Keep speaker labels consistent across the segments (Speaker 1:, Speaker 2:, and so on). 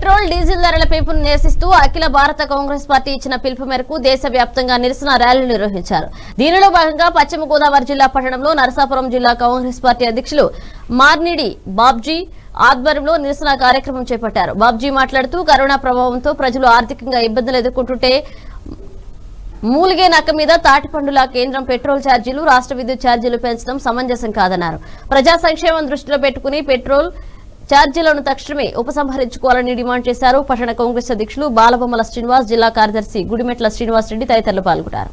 Speaker 1: petrol diesel ధరల పెంపును నిరసిస్తూ అఖిల భారత కాంగ్రెస్ పార్టీ ఇచ్చిన పిలుపు మేరకు దేశవ్యాప్తంగా నిరసన ర్యాలీలు నిర్వహించారు దీనిలో భాగంగా పశ్చిమ గోదావరి జిల్లా పట్టణంలో నరసాపురం జిల్లా కాంగ్రెస్ పార్టీ అధ్యక్షులు మార్నిడి బాబ్జీ ఆధ్వర్యంలో నిరసన కార్యక్రమం చేపట్టారు బాబ్జీ మాట్లాడుతూ కరోనా ప్రభావంతో ప్రజలు ఆర్థికంగా ఇబ్బందులు ఎదుర్కొంటుంటే మూలిగే నక్క మీద తాటిపండుల కేంద్రం పెట్రోల్ ఛార్జీలు రాష్ట్ర విద్యుత్ ఛార్జీలు పెంచడం సమంజసం కాదన్నారు ప్రజా సంక్షేమం దృష్టిలో పెట్టుకుని పెట్రోల్ ఛార్జీలను తక్షణమే ఉపసంహరించుకోవాలని డిమాండ్ చేశారు పట్టణ కాంగ్రెస్ అధ్యక్షులు బాలబొమ్మల శ్రీనివాస్ జిల్లా కార్యదర్శి గుడిమెట్ల శ్రీనివాస్ రెడ్డి తదితరులు పాల్గొన్నారు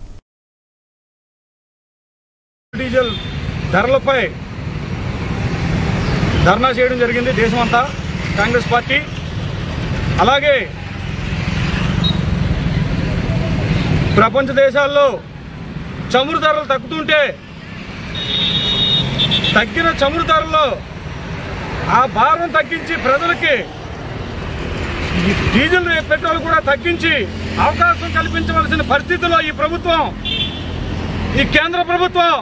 Speaker 2: డీజిల్ ధరలపై ధర్నా చేయడం జరిగింది దేశమంతా కాంగ్రెస్ పార్టీ అలాగే ప్రపంచ దేశాల్లో చమురు ధరలు తగ్గుతుంటే తగ్గిన చమురు ధరల్లో ఆ భారం తగ్గించి ప్రజలకి ఈ డీజిల్ పెట్రోల్ కూడా తగ్గించి అవకాశం కల్పించవలసిన పరిస్థితిలో ఈ ప్రభుత్వం ఈ కేంద్ర ప్రభుత్వం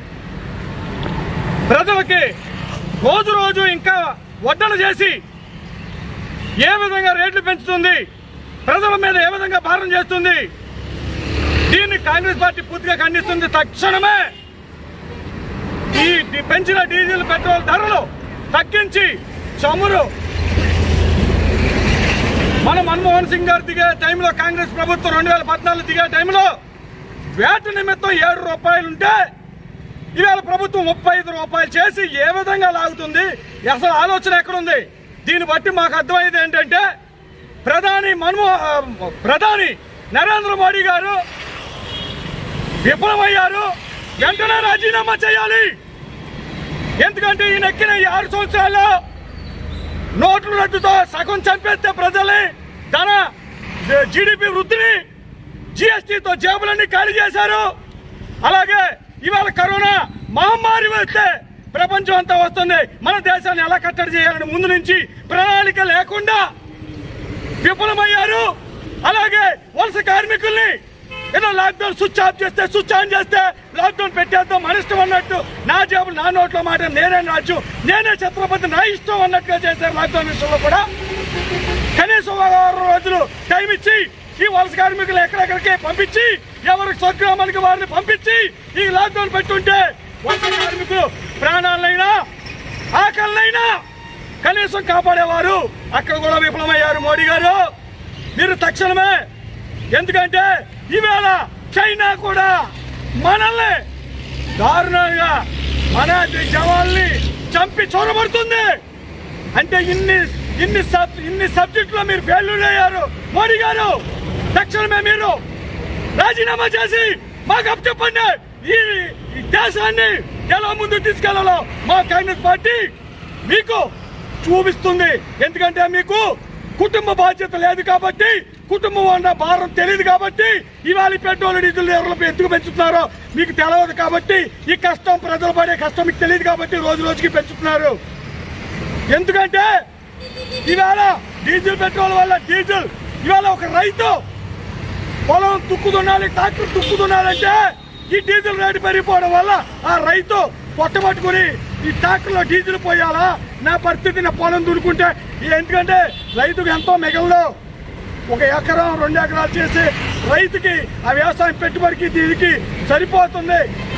Speaker 2: ప్రజలకి రోజు రోజు ఇంకా వడ్డన చేసి ఏ విధంగా రేట్లు పెంచుతుంది ప్రజల మీద ఏ విధంగా భారం చేస్తుంది దీన్ని కాంగ్రెస్ పార్టీ పూర్తిగా ఖండిస్తుంది తక్షణమే ఈ డి- పెంచిన డీజిల్ పెట్రోల్ ధరలు తగ్గించి చమురు మన మన్మోహన్ సింగ్ గారు దిగే టైంలో కాంగ్రెస్ ప్రభుత్వం రెండు వేల పద్నాలుగు దిగే టైంలో వేట నిమిత్తం ఏడు రూపాయలు ఉంటే ఇవాళ ప్రభుత్వం ముప్పై ఐదు రూపాయలు చేసి ఏ విధంగా లాగుతుంది అసలు ఆలోచన ఎక్కడుంది దీన్ని బట్టి మాకు అర్థమయ్యేది ఏంటంటే ప్రధాని మన్మో ఆ, ప్రధాని నరేంద్ర మోడీ గారు విఫలమయ్యారు వెంటనే రాజీనామా చేయాలి ఎందుకంటే ఈయన ఎక్కిన ఈ ఆరు సంవత్సరాల్లో నోట్ల రద్దుతో సగం చంపేస్తే ప్రజల్ని ధన జీడిపి వృద్ధిని జిఎస్టీతో జేబులన్నీ ఖాళీ చేశారు అలాగే ఇవాళ కరోనా మహమ్మారి వస్తే ప్రపంచం అంతా వస్తుంది మన దేశాన్ని ఎలా కట్టడి చేయాలని ముందు నుంచి ప్రణాళిక లేకుండా విఫలమయ్యారు అలాగే వలస కార్మికుల్ని ఏదో లాక్డౌన్ స్విచ్ ఆఫ్ చేస్తే స్విచ్ ఆన్ చేస్తే లాక్డౌన్ పెట్టేద్దాం మన ఇష్టం అన్నట్టు నా జేబులు నా నోట్ల మాట నేనే రాజు నేనే ఛత్రపతి నా ఇష్టం అన్నట్టుగా చేశారు లాక్డౌన్ విషయంలో కూడా కనీసం ఒక వారం రోజులు టైం ఇచ్చి ఈ వలస కార్మికులు ఎక్కడెక్కడికి పంపించి ఎవరికి స్వగ్రామానికి వారిని పంపించి ఈ లాక్డౌన్ పెట్టుంటే వలస కార్మికులు ప్రాణాలైనా ఆకలినైనా కనీసం కాపాడేవారు అక్కడ కూడా విఫలమయ్యారు మోడీ గారు మీరు తక్షణమే ఎందుకంటే ఈవేళ చైనా కూడా మనల్ని దారుణంగా మన జవాన్ని చంపి చొరబడుతుంది అంటే ఇన్ని ఇన్ని సబ్ ఇన్ని సబ్జెక్టులో మీరు ఫెయిల్యూర్ అయ్యారు మోడీ గారు తక్షణమే మీరు రాజీనామా చేసి మాకు అప్ చెప్పండి ఈ ఈ దేశాన్ని ఎలా ముందుకు తీసుకెళ్లాలో మా కాంగ్రెస్ పార్టీ మీకు చూపిస్తుంది ఎందుకంటే మీకు కుటుంబ బాధ్యత లేదు కాబట్టి కుటుంబం అన్న భారం తెలియదు కాబట్టి ఇవాళ ఈ పెట్రోల్ డీజిల్ ధరలు ఎందుకు పెంచుతున్నారో మీకు తెలియదు కాబట్టి ఈ కష్టం ప్రజలు పడే కష్టం మీకు తెలియదు కాబట్టి రోజు రోజుకి పెంచుతున్నారు ఎందుకంటే ఇవాళ డీజిల్ పెట్రోల్ వల్ల డీజిల్ ఇవాళ ఒక రైతు పొలం తుక్కుదున్నాలి ట్రాక్టర్ తుక్కుదున్నాలంటే ఈ డీజిల్ రేటు పెరిగిపోవడం వల్ల ఆ రైతు పొట్టబట్టుకుని ఈ ట్రాక్టర్లో డీజిల్ పోయాలా నా పరిస్థితి నా పొలం దున్నుకుంటే ఎందుకంటే రైతుకు ఎంతో మిగలదు ఒక ఎకరం రెండు ఎకరాలు చేసి రైతుకి ఆ వ్యవసాయం పెట్టుబడికి దీనికి సరిపోతుంది